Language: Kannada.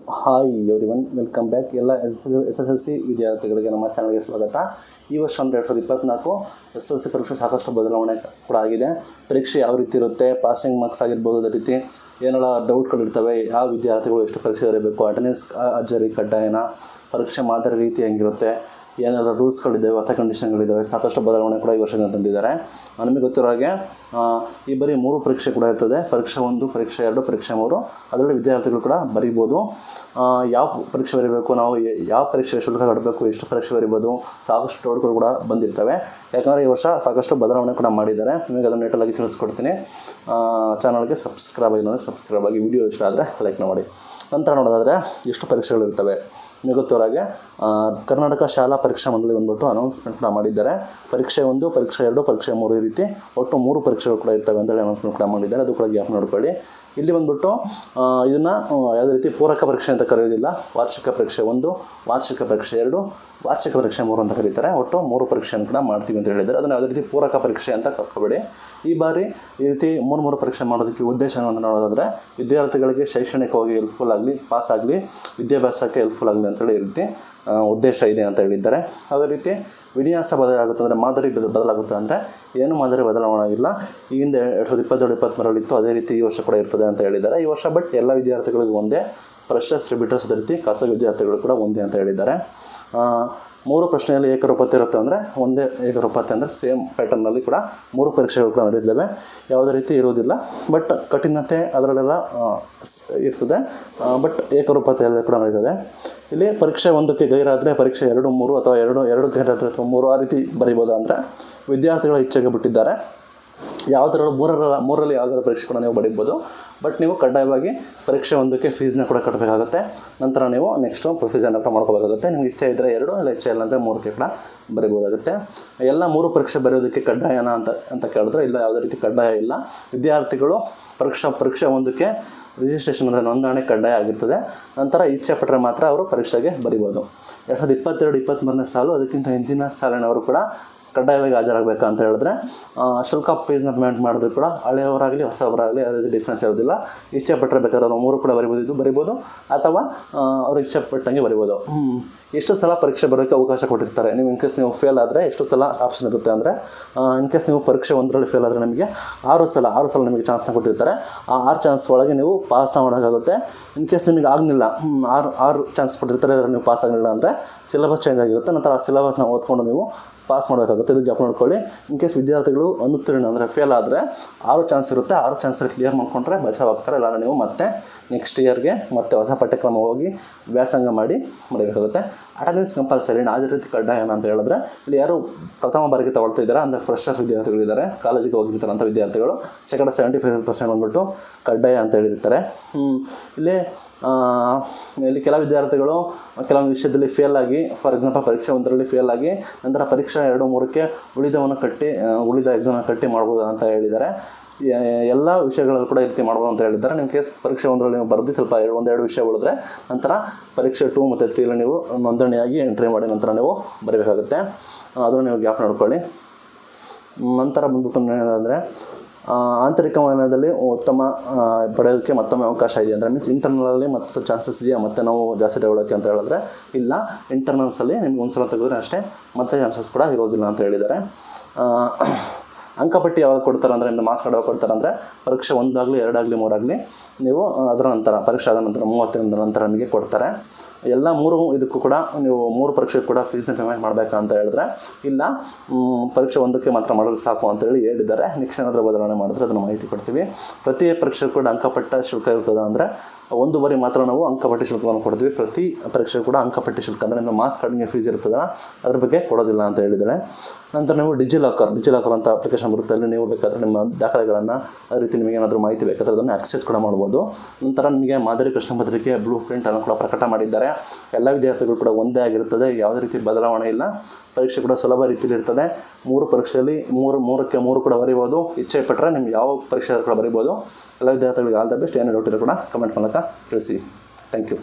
Hi everyone welcome back ಎಲ್ಲ S S S L C ವಿದ್ಯಾರ್ಥಿಗಳಿಗೆ ನಮ್ಮ ಚಾನಲ್ಗೆ ಸ್ವಾಗತ ಈ ವರ್ಷ ಅಂದರೆ ಎರಡು ಸಾವಿರದ ಇಪ್ಪತ್ತ್ನಾಲ್ಕು ಎಸ್ ಎಲ್ ಸಿ ಪರೀಕ್ಷೆ ಸಾಕಷ್ಟು ಬದಲಾವಣೆ ಕೂಡ ಆಗಿದೆ ಪರೀಕ್ಷೆ ಯಾವ ರೀತಿ ಇರುತ್ತೆ ಪಾಸಿಂಗ್ ಮಾರ್ಕ್ಸ್ ಆಗಿರ್ಬೋದು ಅದೇ ರೀತಿ ಏನೆಲ್ಲ ಡೌಟ್ಗಳಿರ್ತವೆ ಯಾವ ವಿದ್ಯಾರ್ಥಿಗಳು ಎಷ್ಟು ಪರೀಕ್ಷೆ ಬರೀಬೇಕು ಅಟೆಂಡೆನ್ಸ್ ಅಜ್ಜರಿ ಕಡ್ಡಾಯನ ಪರೀಕ್ಷೆ ಮಾದರಿ ರೀತಿ ಹೆಂಗಿರುತ್ತೆ ಏನೆಲ್ಲ ರೂಲ್ಸ್ಗಳಿದ್ದಾವೆ ಹೊಸ ಕಂಡೀಷನ್ಗಳಿದ್ದಾವೆ ಸಾಕಷ್ಟು ಬದಲಾವಣೆ ಕೂಡ ಈ ವರ್ಷದಿಂದ ತಂದಿದ್ದಾರೆ ಆ, ನಿಮಗೆ ಗೊತ್ತಿರೋ ಹಾಗೆ ಆ, ಈ ಬರೀ ಮೂರು ಪರೀಕ್ಷೆ ಕೂಡ ಇರ್ತದೆ ಪರೀಕ್ಷೆ ಒಂದು ಪರೀಕ್ಷೆ ಎರಡು ಪರೀಕ್ಷೆ ಮೂರು ಅದರಲ್ಲಿ ವಿದ್ಯಾರ್ಥಿಗಳು ಕೂಡ ಬರೀಬೋದು ಆ, ಯಾವ ಪರೀಕ್ಷೆ ಬರೀಬೇಕು ನಾವು ಯ- ಯಾವ ಪರೀಕ್ಷೆ ಶುಲ್ಕ ಕಟ್ಟಬೇಕು ಎಷ್ಟು ಪರೀಕ್ಷೆ ಬರೀಬೋದು ಸಾಕಷ್ಟು ಡೌಟ್ಗಳು ಕೂಡ ಬಂದಿರ್ತವೆ ಯಾಕಂದರೆ ಈ ವರ್ಷ ಸಾಕಷ್ಟು ಬದಲಾವಣೆ ಕೂಡ ಮಾಡಿದ್ದಾರೆ ನಿಮಗೆ ಅದನ್ನು ನೆಟ್ಟಲಾಗಿ ತಿಳಿಸ್ಕೊಡ್ತೀನಿ ಚಾನಲ್ಗೆ ಸಬ್ಸ್ಕ್ರೈಬ್ ಆಗಿಲ್ಲ ಅಂದರೆ ಸಬ್ಸ್ಕ್ರೈಬ್ ಆಗಿ ವಿಡಿಯೋ ಇಷ್ಟ ಆದರೆ ಲೈಕ್ ಮಾಡಿ ನಂತರ ನೋಡೋದಾದರೆ ಎಷ್ಟು ಪರೀಕ್ಷೆಗಳಿರ್ತವೆ ನಿಮಗೆ ಗೊತ್ತಿರೋ ಹಾಗೆ ಆ, ಕರ್ನಾಟಕ ಶಾಲಾ ಪರೀಕ್ಷಾ ಮಂಡಳಿ ಬಂದ್ಬಿಟ್ಟು ಅನೌನ್ಸ್ಮೆಂಟ್ ಕೂಡ ಮಾಡಿದ್ದಾರೆ ಪರೀಕ್ಷೆ ಒಂದು ಪರೀಕ್ಷೆ ಎರಡು ಪರೀಕ್ಷೆ ಮೂರು ಈ ರೀತಿ ಒಟ್ಟು ಮೂರು ಪರೀಕ್ಷೆಗಳು ಕೂಡ ಇರ್ತವೆ ಅಂತೇಳಿ ಅನೌನ್ಸ್ಮೆಂಟ್ ಕೂಡ ಮಾಡಿದ್ದಾರೆ ಅದು ಕೂಡ ಗ್ಯಾಪ್ ನೋಡ್ಕೊಳ್ಳಿ ಇಲ್ಲಿ ಬಂದ್ಬಿಟ್ಟು ಆ, ಇದನ್ನ ಆ, ಯಾವುದೇ ರೀತಿ ಪೂರಕ ಪರೀಕ್ಷೆ ಅಂತ ಕರೆಯೋದಿಲ್ಲ ವಾರ್ಷಿಕ ಪರೀಕ್ಷೆ ಒಂದು ವಾರ್ಷಿಕ ಪರೀಕ್ಷೆ ಎರಡು ವಾರ್ಷಿಕ ಪರೀಕ್ಷೆ ಮೂರು ಅಂತ ಕರೀತಾರೆ ಒಟ್ಟು ಮೂರು ಪರೀಕ್ಷೆಯನ್ನು ಕೂಡ ಮಾಡ್ತೀವಿ ಅಂತ ಹೇಳಿದ್ದಾರೆ ಅದನ್ನು ಯಾವುದೇ ರೀತಿ ಪೂರಕ ಪರೀಕ್ಷೆ ಅಂತ ಕರ್ಕೋಬೇಡಿ ಈ ಬಾರಿ ಈ ರೀತಿ ಮೂರು ಮೂರು ಪರೀಕ್ಷೆ ಮಾಡೋದಕ್ಕೆ ಉದ್ದೇಶ ಅಂತ ನೋಡೋದಾದರೆ ವಿದ್ಯಾರ್ಥಿಗಳಿಗೆ ಶೈಕ್ಷಣಿಕವಾಗಿ ಹೆಲ್ಪ್ಫುಲ್ ಆಗಲಿ ಪಾಸ್ ಆಗಲಿ ವಿದ್ಯಾಭ್ಯಾಸಕ್ಕೆ ಹೆಲ್ಪ್ಫುಲ್ ಆಗಲಿ ಅಂತೇಳಿ ಈ ರೀತಿ ಆ, ಉದ್ದೇಶ ಇದೆ ಅಂತ ಹೇಳಿದ್ದಾರೆ ಅದೇ ರೀತಿ ವಿನ್ಯಾಸ ಬದಲಾಗುತ್ತೆ ಅಂದರೆ ಮಾದರಿ ಬದ- ಬದಲಾಗುತ್ತೆ ಅಂದರೆ ಏನು ಮಾದರಿ ಬದಲಾವಣೆ ಆಗಿಲ್ಲ ಈ ಹಿಂದೆ ಎರಡು ಸಾವಿರದ ಇಪ್ಪತ್ತೆರಡು ಇಪ್ಪತ್ತ್ಮೂರಲ್ಲಿತ್ತು ಅದೇ ರೀತಿ ಈ ವರ್ಷ ಕೂಡ ಇರ್ತದೆ ಅಂತ ಹೇಳಿದ್ದಾರೆ ಈ ವರ್ಷ ಬಟ್ ಎಲ್ಲ ವಿದ್ಯಾರ್ಥಿಗಳಿಗೂ ಒಂದೇ ಫ್ರೆಶರ್ಸ್ ರಿಬಿಟರ್ಸ್ ಅದೇ ರೀತಿ ಖಾಸಗಿ ವಿದ್ಯಾರ್ಥಿಗಳು ಕೂಡ ಒಂದೇ ಅಂತ ಹೇಳಿದ್ದಾರೆ ಆ, ಮೂರು ಪ್ರಶ್ನೆಯಲ್ಲಿ ಏಕರೂಪತೆ ಇರುತ್ತೆ ಅಂದರೆ ಒಂದೇ ಏಕರೂಪತೆ ಅಂದರೆ ಸೇಮ್ ಪ್ಯಾಟರ್ನಲ್ಲಿ ಕೂಡ ಮೂರು ಪರೀಕ್ಷೆಗಳು ಕೂಡ ನಡೆದಿದ್ದಾವೆ ಯಾವುದೇ ರೀತಿ ಇರುವುದಿಲ್ಲ ಬಟ್ ಕಠಿಣತೆ ಅದರಲ್ಲೆಲ್ಲ ಆ, ಸ್- ಇರ್ತದೆ ಬಟ್ ಏಕರೂಪತೆ ಎಲ್ಲ ಕೂಡ ನಡೀತದೆ ಇಲ್ಲಿ ಪರೀಕ್ಷೆ ಒಂದಕ್ಕೆ ಗೈರಾದರೆ ಪರೀಕ್ಷೆ ಎರಡು ಮೂರು ಅಥವಾ ಎರಡು ಎರಡು ಗೈರಾದರೆ ಅಥವಾ ಮೂರು ಆ ರೀತಿ ಬರಿಬೋದಾ ಅಂದರೆ ವಿದ್ಯಾರ್ಥಿಗಳ ಇಚ್ಛೆಗೆ ಬಿಟ್ಟಿದ್ದಾರೆ ಯಾವುದರಲ್ಲೂ ಮೂರರ ಮೂರರಲ್ಲಿ ಯಾವುದಾದ್ರು ಪರೀಕ್ಷೆ ಕೂಡ ನೀವು ಬರೀಬೋದು ಬಟ್ ನೀವು ಕಡ್ಡಾಯವಾಗಿ ಪರೀಕ್ಷೆ ಒಂದಕ್ಕೆ ಫೀಸ್ನ ಕೂಡ ಕಟ್ಟಬೇಕಾಗುತ್ತೆ ನಂತರ ನೀವು ನೆಕ್ಸ್ಟು ಪ್ರೊಸೀಜರ್ನ ಕೂಡ ಮಾಡ್ಕೋಬೇಕಾಗುತ್ತೆ ನಿಮ್ಗೆ ಇಚ್ಛೆ ಇದ್ದರೆ ಎರಡು ಇಲ್ಲ ಇಚ್ಛೆ ಇಲ್ಲ ಅಂದರೆ ಮೂರಕ್ಕೆ ಕೂಡ ಬರಿಬೋದಾಗುತ್ತೆ ಎಲ್ಲ ಮೂರು ಪರೀಕ್ಷೆ ಬರೆಯೋದಕ್ಕೆ ಕಡ್ಡಾಯನ ಅಂತ ಅಂತ ಕೇಳಿದ್ರೆ ಇಲ್ಲ ಯಾವುದೇ ರೀತಿ ಕಡ್ಡಾಯ ಇಲ್ಲ ವಿದ್ಯಾರ್ಥಿಗಳು ಪರೀಕ್ಷಾ ಪರೀಕ್ಷೆ ಒಂದಕ್ಕೆ ರಿಜಿಸ್ಟ್ರೇಷನ್ ಅಂದರೆ ನೋಂದಣಿ ಕಡ್ಡಾಯ ಆಗಿರ್ತದೆ ನಂತರ ಇಚ್ಛೆ ಪಟ್ಟರೆ ಮಾತ್ರ ಅವರು ಪರೀಕ್ಷೆಗೆ ಬರಿಬೋದು ಎರಡು ಸಾವಿರದ ಇಪ್ಪತ್ತೆರಡು ಇಪ್ಪತ್ತ್ಮೂರನೇ ಸಾಲು ಅದಕ್ಕಿಂತ ಹಿಂದಿನ ಸಾಲಿನವರು ಕೂಡ ಕಡ್ಡಾಯವಾಗಿ ಹಾಜರಾಗಬೇಕು ಅಂತ ಹೇಳಿದ್ರೆ ಆ, ಶುಲ್ಕ ಫೀಸ್ನ ಪೇಮೆಂಟ್ ಮಾಡಿದ್ರು ಕೂಡ ಹಳೆಯವರಾಗಲಿ ಹೊಸವರಾಗಲಿ ಯಾವುದೇ ರೀತಿ ಡಿಫ್ರೆನ್ಸ್ ಇರೋದಿಲ್ಲ ಇಚ್ಛೆ ಪಟ್ಟರೆ ಬೇಕಾದ್ರೆ ಅವ್ರು ಮೂರು ಕೂಡ ಬರಿಬೋದು ಇದು ಬರಿಬೋದು ಅಥವಾ ಆ, ಅವ್ರು ಇಚ್ಛೆ ಪಟ್ಟಂಗೆ ಬರಿಬೋದು ಹ್ಮ್. ಎಷ್ಟು ಸಲ ಪರೀಕ್ಷೆ ಬರೋಕ್ಕೆ ಅವಕಾಶ ಕೊಟ್ಟಿರ್ತಾರೆ ನೀವು ಇನ್ ಕೇಸ್ ನೀವು ಫೇಲ್ ಆದರೆ ಎಷ್ಟು ಸಲ ಆಪ್ಷನ್ ಇರುತ್ತೆ ಅಂದರೆ ಇನ್ ಕೇಸ್ ನೀವು ಪರೀಕ್ಷೆ ಒಂದರಲ್ಲಿ ಫೇಲ್ ಆದರೆ ನಿಮಗೆ ಆರು ಸಲ ಆರು ಸಲ ನಿಮಗೆ ಚಾನ್ಸ್ನ ಕೊಟ್ಟಿರ್ತಾರೆ ಆ ಆರು ಚಾನ್ಸ್ ಒಳಗೆ ನೀವು ಪಾಸ್ನ ಮಾಡೋಕ್ಕಾಗುತ್ತೆ ಇನ್ ಕೇಸ್ ನಿಮಗೆ ಆಗಲಿಲ್ಲ ಆರು ಆರು ಚಾನ್ಸ್ ಕೊಟ್ಟಿರ್ತಾರೆ ಅದ್ರಲ್ಲಿ ನೀವು ಪಾಸ್ ಆಗಲಿಲ್ಲ ಅಂದರೆ ಸಿಲೆಬಸ್ ಚೇಂಜ್ ಆಗಿರುತ್ತೆ ನಂತರ ಆ ಸಿಲೆಬಸ್ನ ಓದ್ಕೊಂಡು ನೀವು ಪಾಸ್ ಮಾಡಬೇಕಾಗುತ್ತೆ ಇದು ಜ್ಞಾಪನ ಮಾಡ್ಕೊಳ್ಳಿ ಇನ್ ಕೇಸ್ ವಿದ್ಯಾರ್ಥಿಗಳು ಅನುತ್ತೀರ್ಣ ಅಂದರೆ ಫೇಲ್ ಆದರೆ ಆರು ಚಾನ್ಸ್ ಇರುತ್ತೆ ಆರು ಚಾನ್ಸಲ್ಲಿ ಕ್ಲಿಯರ್ ಮಾಡ್ಕೊಂಡ್ರೆ ಬಚಾವಾಗ್ತಾರೆ ಇಲ್ಲ ನೀವು ಮತ್ತೆ ನೆಕ್ಸ್ಟ್ ಇಯರ್ಗೆ ಮತ್ತೆ ಹೊಸ ಪಠ್ಯಕ್ರಮ ಹೋಗಿ ವ್ಯಾಸಂಗ ಮಾಡಿ ಮಾಡಬೇಕಾಗುತ್ತೆ ಅಟೆಂಡೆನ್ಸ್ ಕಂಪಲ್ಸರಿ ಅದೇ ರೀತಿ ಕಡ್ಡಾಯನ ಅಂತ ಹೇಳಿದ್ರೆ ಇಲ್ಲಿ ಯಾರು ಪ್ರಥಮ ಬಾರಿಗೆ ತಗೊಳ್ತಾ ಇದ್ದಾರೆ ಅಂದರೆ ಫ್ರೆಶರ್ಸ್ ವಿದ್ಯಾರ್ಥಿಗಳಿದ್ದಾರೆ ಕಾಲೇಜಿಗೆ ಹೋಗಿರ್ತಾರಂಥ ವಿದ್ಯಾರ್ಥಿಗಳು ಶೇಕಡ ಸೆವೆಂಟಿ ಫೈವ್ ಪರ್ಸೆಂಟ್ ಬಂದ್ಬಿಟ್ಟು ಕಡ್ಡಾಯ ಅಂತ ಹೇಳಿರ್ತಾರೆ ಹ್ಮ್. ಇಲ್ಲಿ ಆ, ಇಲ್ಲಿ ಕೆಲ ವಿದ್ಯಾರ್ಥಿಗಳು ಕೆಲವೊಂದು ವಿಷಯದಲ್ಲಿ ಫೇಲ್ ಆಗಿ ಫಾರ್ ಎಕ್ಸಾಂಪಲ್ ಪರೀಕ್ಷೆ ಒಂದರಲ್ಲಿ ಫೇಲ್ ಆಗಿ ನಂತರ ಪರೀಕ್ಷೆ ಎರಡು ಮೂರಕ್ಕೆ ಉಳಿದವನ್ನು ಕಟ್ಟಿ ಆ, ಉಳಿದ ಎಕ್ಸಾಮ್ನ ಕಟ್ಟಿ ಮಾಡ್ಬೋದು ಅಂತ ಹೇಳಿದ್ದಾರೆ ಎ- ಎಲ್ಲ ವಿಷಯಗಳಲ್ಲೂ ಕೂಡ ಈ ರೀತಿ ಮಾಡ್ಬೋದು ಅಂತ ಹೇಳಿದ್ದಾರೆ ನಿಮ್ಮ ಕೇಸ್ ಪರೀಕ್ಷೆ ಒಂದರಲ್ಲಿ ನೀವು ಬರೆದು ಸ್ವಲ್ಪ ಎರಡು ಒಂದೆರಡು ವಿಷಯ ಉಳಿದ್ರೆ ನಂತರ ಪರೀಕ್ಷೆ ಟೂ ಮತ್ತು ತ್ರೀಲಿ ನೀವು ನೋಂದಣಿಯಾಗಿ ಎಂಟ್ರಿ ಮಾಡಿ ನಂತರ ನೀವು ಬರೀಬೇಕಾಗುತ್ತೆ ಅದನ್ನು ನೀವು ಗ್ಯಾಪ್ ನೋಡ್ಕೊಳ್ಳಿ ನಂತರ ಬಂದ್ಬಿಟ್ಟು ಏನಂದರೆ ಆಂತರಿಕ ವಲಯದಲ್ಲಿ ಉತ್ತಮ ಆ, ಪಡೆಯೋದಕ್ಕೆ ಮತ್ತೊಮ್ಮೆ ಅವಕಾಶ ಇದೆ ಅಂದರೆ ಮೀನ್ಸ್ ಇಂಟರ್ನಲಲ್ಲಿ ಮತ್ತೆ ಚಾನ್ಸಸ್ ಇದೆಯಾ ಮತ್ತೆ ನಾವು ಜಾಸ್ತಿ ತಗೊಳ್ಳೋಕ್ಕೆ ಅಂತ ಹೇಳಿದ್ರೆ ಇಲ್ಲ ಇಂಟರ್ನಲ್ಸಲ್ಲಿ ನಿಮ್ಗೆ ಒಂದು ಸಲ ತೆಗೆದ್ರೆ ಅಷ್ಟೇ ಮತ್ತೆ ಚಾನ್ಸಸ್ ಕೂಡ ಇರೋದಿಲ್ಲ ಅಂತ ಹೇಳಿದ್ದಾರೆ ಆ, ಅಂಕಪಟ್ಟಿ ಯಾವಾಗ ಕೊಡ್ತಾರೆ ಅಂದರೆ ನಿಮ್ದು ಮಾರ್ಕ್ಸ್ ಕಾರ್ಡ್ ಯಾವಾಗ ಕೊಡ್ತಾರೆ ಅಂದರೆ ಪರೀಕ್ಷೆ ಒಂದಾಗಲಿ ಎರಡಾಗಲಿ ಮೂರಾಗಲಿ ನೀವು ಅದರ ನಂತರ ಪರೀಕ್ಷೆ ಆದ ನಂತರ ಮೂವತ್ತರಿಂದ ನಂತರ ನಿಮಗೆ ಕೊಡ್ತಾರೆ ಎಲ್ಲ ಮೂರು ಇದಕ್ಕೂ ಕೂಡ ನೀವು ಮೂರು ಪರೀಕ್ಷೆಗೆ ಕೂಡ ಫೀಸ್ನ ಪೇಮೆಂಟ್ ಮಾಡಬೇಕಾ ಅಂತ ಹೇಳಿದ್ರೆ ಇಲ್ಲ ಮ್, ಪರೀಕ್ಷೆ ಒಂದಕ್ಕೆ ಮಾತ್ರ ಮಾಡಿದ್ರೆ ಸಾಕು ಅಂತೇಳಿ ಹೇಳಿದ್ದಾರೆ ನೆಕ್ಸ್ಟ್ ಏನಾದರೂ ಬದಲಾವಣೆ ಮಾಡಿದ್ರೆ ಅದನ್ನು ಮಾಹಿತಿ ಕೊಡ್ತೀವಿ ಪ್ರತಿ ಪರೀಕ್ಷೆ ಕೂಡ ಅಂಕಪಟ್ಟ ಶುಲ್ಕ ಇರ್ತದೆ ಅಂದರೆ ಒಂದು ಬಾರಿ ಮಾತ್ರ ನಾವು ಅಂಕಪಟ್ಟಿ ಶುಲ್ಕವನ್ನು ಕೊಡ್ತೀವಿ ಪ್ರತಿ ಪರೀಕ್ಷೆ ಕೂಡ ಅಂಕಪಟ್ಟಿ ಶುಲ್ಕ ಅಂದರೆ ನಿಮ್ಮ ಮಾರ್ಕ್ಸ್ ಕಾರ್ಡಿಗೆ ಫೀಸ್ ಇರ್ತದಲ್ಲ ಅದ್ರ ಬಗ್ಗೆ ಕೊಡೋದಿಲ್ಲ ಅಂತ ಹೇಳಿದ್ದಾರೆ ನಂತರ ನೀವು ಡಿಜಿಲಾಕರ್ ಡಿಜಿಲಾಕರ್ ಅಂತ ಅಪ್ಲಿಕೇಶನ್ ಬರುತ್ತೆ ಅಲ್ಲಿ ನೀವು ಬೇಕಾದರೆ ನಿಮ್ಮ ದಾಖಲೆಗಳನ್ನು ಅದೇ ರೀತಿ ನಿಮಗೆ ಏನಾದರೂ ಮಾಹಿತಿ ಬೇಕಾದರೆ ಅದನ್ನು ಆಕ್ಸೆಸ್ ಕೂಡ ಮಾಡ್ಬೋದು ನಂತರ ನಿಮಗೆ ಮಾದರಿ ಪ್ರಶ್ನೆ ಪತ್ರಿಕೆ ಬ್ಲೂ ಪ್ರಿಂಟ್ ಅನ್ನು ಕೂಡ ಪ್ರಕಟ ಮಾಡಿದ್ದಾರೆ ಎಲ್ಲ ವಿದ್ಯಾರ್ಥಿಗಳು ಕೂಡ ಒಂದೇ ಆಗಿರುತ್ತದೆ ಯಾವುದೇ ರೀತಿ ಬದಲಾವಣೆ ಇಲ್ಲ ಪರೀಕ್ಷೆ ಕೂಡ ಸುಲಭ ರೀತಿಯಲ್ಲಿ ಇರ್ತದೆ ಮೂರು ಪರೀಕ್ಷೆಯಲ್ಲಿ ಮೂರು ಮೂರಕ್ಕೆ ಮೂರು ಕೂಡ ಬರೀಬೋದು ಇಚ್ಛೆ ಪಟ್ಟರೆ ನಿಮ್ಗೆ ಯಾವ ಪರೀಕ್ಷೆ ಕೂಡ ಬರೀಬೋದು ಎಲ್ಲ ವಿದ್ಯಾರ್ಥಿಗಳಿಗೆ ಆಲ್ ದ ಬೆಸ್ಟ್ ಏನೇ ಡೌಟ್ ಇರೋ ಕೂಡ ಕಮೆಂಟ್ ಮೂಲಕ ತಿಳಿಸಿ ಥ್ಯಾಂಕ್ ಯು